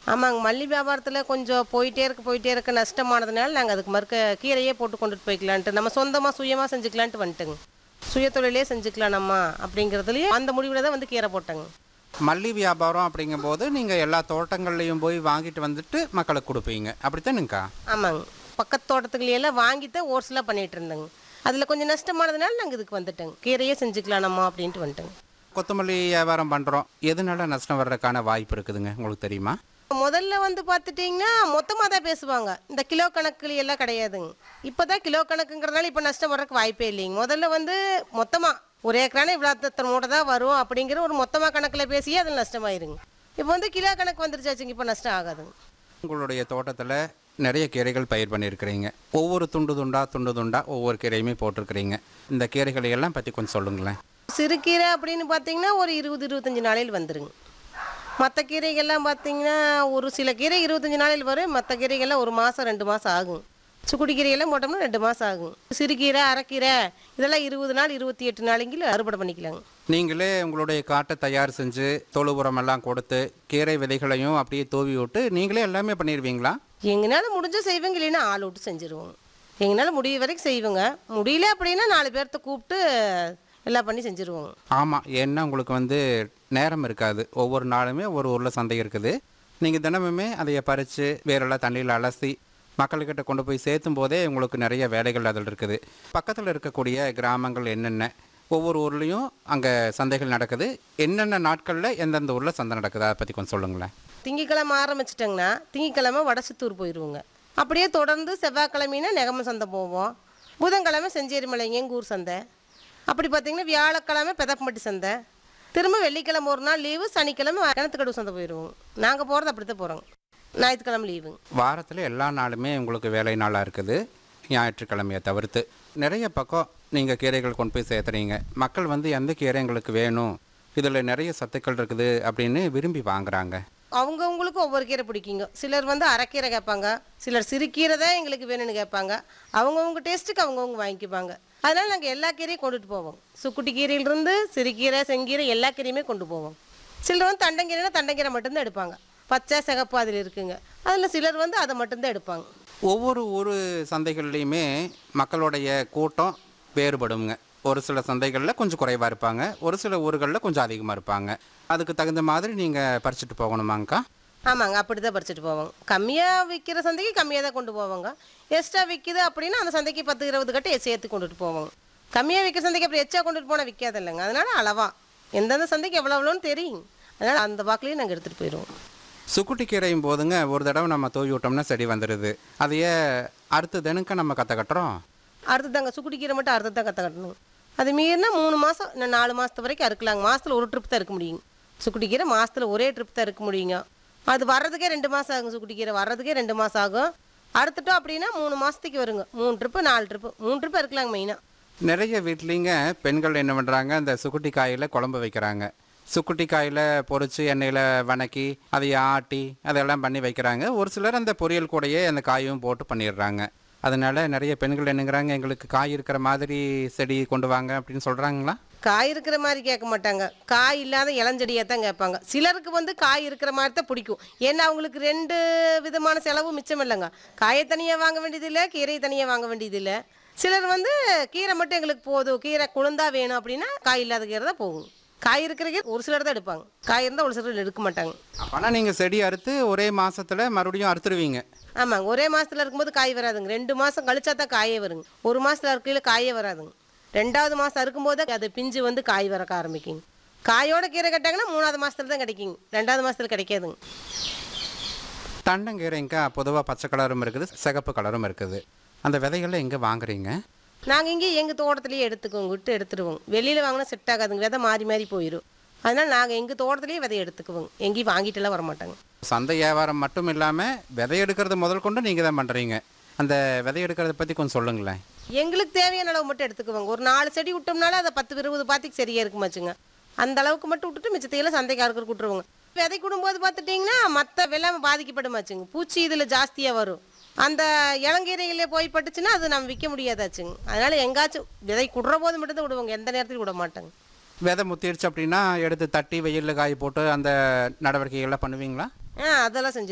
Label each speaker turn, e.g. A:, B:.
A: ஆமாங்க மல்லி வியாபாரத்தில் கொஞ்சம் போயிட்டே இருக்க போயிட்டே இருக்க நஷ்டமானதுனால நாங்கள் அதுக்கு மறுக்க கீரையே போட்டு கொண்டுட்டு போய்க்கலான்ட்டு நம்ம சொந்தமாக சுயமாக செஞ்சுக்கலான்ட்டு வந்துட்டுங்க சுய தொழிலே செஞ்சுக்கலாம் நம்ம அப்படிங்கிறதுலையே அந்த முடிவில் தான் வந்து கீரை போட்டேங்க
B: மல்லி வியாபாரம் அப்படிங்கும்போது நீங்கள் எல்லா தோட்டங்கள்லையும் போய் வாங்கிட்டு வந்துட்டு மக்களுக்கு கொடுப்பீங்க அப்படித்தானுங்கக்கா
A: ஆமாங்க பக்கத்து தோட்டத்துக்குலையெல்லாம் வாங்கித்தான் ஓர்ஸ்லாம் பண்ணிகிட்டு இருந்தேங்க அதில் கொஞ்சம் நஷ்டமானதுனால நாங்கள் இதுக்கு வந்துட்டோங்க கீரையே செஞ்சுக்கலாம் நம்ம அப்படின்ட்டு வந்துட்டோங்க
B: கொத்தமல்லி வியாபாரம் பண்ணுறோம் எதனால நஷ்டம் வர்றதுக்கான வாய்ப்பு இருக்குதுங்க உங்களுக்கு தெரியுமா
A: முதல்ல வந்து பார்த்துட்டிங்கன்னா மொத்தமாக தான் பேசுவாங்க இந்த கிலோ கணக்குல எல்லாம் கிடையாதுங்க இப்போ தான் கிலோ கணக்குங்கிறதுனால இப்போ நஷ்டம் வர்றதுக்கு வாய்ப்பே இல்லைங்க முதல்ல வந்து மொத்தமாக ஒரு ஏக்கரான இவ்வளோ தத்தனை மூட்டை தான் வரும் அப்படிங்கிற ஒரு மொத்தமாக கணக்கில் பேசியே அதில் நஷ்டமாயிருங்க இப்போ வந்து கிலோ கணக்கு வந்துருச்சாச்சுங்க இப்போ நஷ்டம் ஆகாதுங்க
B: உங்களுடைய தோட்டத்தில் நிறைய கீரைகள் பயிர் பண்ணியிருக்கிறீங்க ஒவ்வொரு துண்டு துண்டா துண்டு துண்டா ஒவ்வொரு கீரையுமே போட்டிருக்கிறீங்க இந்த கீரைகளை எல்லாம் பற்றி கொஞ்சம் சொல்லுங்களேன்
A: சிறுகீரை அப்படின்னு பார்த்தீங்கன்னா ஒரு இருபது இருபத்தஞ்சி நாளையில் வந்துருங்க மற்ற கீரைகள்லாம் பார்த்தீங்கன்னா ஒரு சில கீரை இருபத்தஞ்சி நாளையில் வரும் மற்ற கீரைகள்லாம் ஒரு மாதம் ரெண்டு மாதம் ஆகும் சுக்குடி கீரையெல்லாம் போட்டோம்னா ரெண்டு மாதம் ஆகும் சிறுகீரை அரைக்கீரை இதெல்லாம் இருபது நாள் இருபத்தி எட்டு நாளைங்கில் அறுவடை பண்ணிக்கலாங்க
B: நீங்களே உங்களுடைய காட்டை தயார் செஞ்சு தொழு உரம் எல்லாம் கொடுத்து கீரை விதைகளையும் அப்படியே தூவி விட்டு நீங்களே எல்லாமே பண்ணிடுவீங்களா
A: எங்களால் முடிஞ்ச செய்வோங்க இல்லைன்னா ஆள் விட்டு செஞ்சுருவோங்க எங்களால் முடிய வரைக்கும் செய்வோங்க முடியல அப்படின்னா நாலு பேர்த்த கூப்பிட்டு எல்லாம் பண்ணி செஞ்சுருவோங்க
B: ஆமாம் ஏன்னா உங்களுக்கு வந்து நேரம் இருக்காது ஒவ்வொரு நாளுமே ஒரு ஊரில் சந்தை இருக்குது நீங்கள் தினமுமே அதை பறித்து வேறெல்லாம் தண்ணியில் அலசி மக்கள்கிட்ட கொண்டு போய் சேர்த்தும் போதே உங்களுக்கு நிறைய வேலைகள் அதில் இருக்குது பக்கத்தில் இருக்கக்கூடிய கிராமங்கள் என்னென்ன ஒவ்வொரு ஊர்லேயும் அங்கே சந்தைகள் நடக்குது என்னென்ன நாட்களில் எந்தெந்த ஊரில் சந்தை நடக்குது அதை பற்றி கொஞ்சம் சொல்லுங்களேன்
A: திங்கக்கிழமை ஆரம்பிச்சிட்டோங்கன்னா திங்கக்கிழமை வடசித்தூர் போயிடுவோங்க அப்படியே தொடர்ந்து செவ்வாய்க்கிழமைனா நெகம சந்தை போவோம் புதன்கிழமை செஞ்சேரி மலைங்க எங்கள் ஊர் சந்தை அப்படி பார்த்தீங்கன்னா வியாழக்கிழமை பெதப்பம்பட்டி சந்தை திரும்ப வெள்ளிக்கிழமை ஒரு நாள் லீவு சனிக்கிழமை கிணத்துக்கடவு சந்தை போயிடுவோம் நாங்கள் போகிறது அப்படி தான் போகிறோங்க ஞாயிற்றுக்கிழமை லீவுங்க
B: வாரத்தில் எல்லா நாளுமே உங்களுக்கு வேலை நாளாக இருக்குது ஞாயிற்றுக்கிழமையை தவிர்த்து நிறைய பக்கம் நீங்கள் கீரைகள் கொண்டு போய் சேர்த்துறீங்க மக்கள் வந்து எந்த கீரை எங்களுக்கு வேணும் இதில் நிறைய சத்துக்கள் இருக்குது அப்படின்னு விரும்பி வாங்குறாங்க
A: அவங்கவுங்களுக்கு ஒவ்வொரு கீரை பிடிக்குங்க சிலர் வந்து அரைக்கீரை கேட்பாங்க சிலர் சிறுகீரை தான் எங்களுக்கு வேணும்னு கேட்பாங்க அவங்கவுங்க டேஸ்ட்டுக்கு அவங்கவுங்க வாங்கிக்குவாங்க அதனால் நாங்கள் எல்லா கீரையும் கொண்டுட்டு போவோம் சுக்குட்டி கீரையிலிருந்து சிறுகீரை செங்கீரை எல்லா கீரையுமே கொண்டு போவோம் சிலர் வந்து தண்டங்கீரைனா தண்டங்கீரை மட்டும்தான் எடுப்பாங்க பச்சை சிகப்பு அதில் இருக்குங்க அதில் சிலர் வந்து அதை மட்டும்தான் எடுப்பாங்க
B: ஒவ்வொரு ஊர் சந்தைகள்லையுமே மக்களுடைய கூட்டம் வேறுபடுங்க ஒரு சில சந்தைகளில் கொஞ்சம் குறைவாக இருப்பாங்க ஒரு சில ஊர்களில் கொஞ்சம் அதிகமாக இருப்பாங்க அதுக்கு தகுந்த மாதிரி நீங்கள் பறிச்சுட்டு போகணுமாங்க்கா
A: ஆமாங்க அப்படி தான் பறிச்சுட்டு போவோங்க கம்மியாக விற்கிற சந்தைக்கு கம்மியாக தான் கொண்டு போவாங்க எக்ஸ்ட்ரா விற்கிது அப்படின்னா அந்த சந்தைக்கு பத்து இருபது கட்டு சேர்த்து கொண்டுட்டு போவோங்க கம்மியாக விற்கிற சந்தைக்கு அப்படி எச்சா கொண்டுட்டு போனால் விற்காது இல்லைங்க அதனால அளவா எந்தெந்த சந்தைக்கு எவ்வளோ எவ்வளோன்னு தெரியும் அதனால் அந்த வாக்குலேயும் நாங்கள் எடுத்துகிட்டு போயிடுவோம்
B: சுக்குட்டி கீரையும் போதுங்க ஒரு தடவை நம்ம தூவி விட்டோம்னா செடி வந்துடுது அதையே அடுத்த தினக்க நம்ம கற்று கட்டுறோம்
A: அடுத்து தாங்க சுக்குடி கீரை மட்டும் அடுத்து தான் கற்று கட்டணும் அது மீறினா மூணு மாதம் இன்னும் நாலு மாதத்து வரைக்கும் அறுக்கலாங்க மாதத்தில் ஒரு ட்ரிப் தான் இருக்க முடியுங்க சுக்குடி கீரை மாதத்தில் ஒரே ட்ரிப் தான் இருக்க முடியுங்க அது வர்றதுக்கே ரெண்டு மாதம் ஆகும் சுக்குடி கீரை வர்றதுக்கே ரெண்டு மாதம் ஆகும் அறுத்துட்டோம் அப்படின்னா மூணு மாதத்துக்கு வருங்க மூணு ட்ரிப்பு நாலு ட்ரிப்பு மூணு ட்ரிப்பு இருக்கலாங்க மெயினாக
B: நிறைய வீட்லேங்க பெண்கள் என்ன பண்ணுறாங்க இந்த சுக்குட்டி காயில் குழம்பு வைக்கிறாங்க சுக்குட்டி காயில் பொரிச்சு எண்ணெயில் வணக்கி அதை ஆட்டி அதெல்லாம் பண்ணி வைக்கிறாங்க ஒரு சிலர் அந்த பொரியல் கூடயே அந்த காயும் போட்டு பண்ணிடுறாங்க அதனால நிறைய பெண்கள் என்னங்கிறாங்க எங்களுக்கு காய் இருக்கிற மாதிரி செடி கொண்டு வாங்க அப்படின்னு சொல்கிறாங்களா
A: காய் இருக்கிற மாதிரி கேட்க மாட்டாங்க காய் இல்லாத இளஞ்செடியாக தான் கேட்பாங்க சிலருக்கு வந்து காய் இருக்கிற மாதிரி தான் பிடிக்கும் ஏன்னா அவங்களுக்கு ரெண்டு விதமான செலவு மிச்சம் இல்லைங்க காயை தனியாக வாங்க வேண்டியதில்லை கீரையை தனியாக வாங்க வேண்டியதில்லை சிலர் வந்து கீரை மட்டும் எங்களுக்கு போதும் கீரை குழந்தா வேணும் அப்படின்னா காய் இல்லாத கீரை தான் போகும் காய் இருக்கிற கீரை ஒரு சிலர் தான் எடுப்பாங்க காய் இருந்தால் ஒரு சிலர் எடுக்க மாட்டாங்க
B: அப்போனா நீங்கள் செடி அறுத்து ஒரே மாசத்துல மறுபடியும் அறுத்துருவீங்க
A: ஆமாங்க ஒரே மாதத்தில் இருக்கும்போது காய் வராதுங்க ரெண்டு மாதம் கழிச்சா தான் காயே வருங்க ஒரு மாதத்தில் இருக்கையில் காயே வராதுங்க ரெண்டாவது மாதம் அறுக்கும்போது அது பிஞ்சு வந்து காய் வரக்க ஆரம்பிக்குங்க காயோட கீரை கட்டாங்கன்னா மூணாவது மாதத்துல தான் கிடைக்குங்க ரெண்டாவது மாதத்துல கிடைக்காதுங்க
B: தண்டங்கீரைங்கக்கா பொதுவாக பச்சை கலரும் இருக்குது சிகப்பு கலரும் இருக்குது அந்த விதைகளை எங்கே வாங்குறீங்க
A: நாங்கள் இங்கே எங்கள் தோட்டத்துலேயே எடுத்துக்குவோங்க விட்டு எடுத்துடுவோங்க வெளியில் வாங்கினா செட் ஆகாதுங்க விதை மாறி மாறி போயிடும் அதனால் நாங்கள் எங்கள் தோட்டத்துலேயே விதை எடுத்துக்குவோங்க எங்கேயும் வாங்கிட்டுலாம் வர மாட்டாங்க
B: சந்தை வியாபாரம் மட்டும் இல்லாமல் விதை எடுக்கிறது முதல் கொண்டு நீங்கள் தான் பண்ணுறீங்க அந்த விதை எடுக்கிறத பற்றி கொஞ்சம் சொல்லுங்களேன்
A: எங்களுக்கு தேவையான அளவு மட்டும் எடுத்துக்குவோங்க ஒரு நாலு செடி விட்டோம்னால அதை பத்து இருபது பாத்திக்கு சரியா இருக்குமாச்சுங்க அந்த அளவுக்கு மட்டும் விட்டுட்டு மிச்சத்தையெல்லாம் சந்தைக்காரருக்கு விட்டுருவோங்க விதை கூடும்போது பார்த்துட்டிங்கன்னா மற்ற வெள்ளாமை பாதிக்கப்படுமாச்சுங்க பூச்சி இதில் ஜாஸ்தியாக வரும் அந்த இளங்கீரைகளே போய் பட்டுச்சுன்னா அது நம்ம விற்க முடியாதாச்சுங்க அதனால எங்காச்சும் விதை குடுற போது மட்டும்தான் விடுவோங்க எந்த நேரத்துலையும் விட மாட்டாங்க
B: விதை முத்திடுச்சு அப்படின்னா எடுத்து தட்டி வெயிலில் காய போட்டு அந்த நடவடிக்கைகள்லாம் பண்ணுவீங்களா
A: ஆ அதெல்லாம் செஞ்சு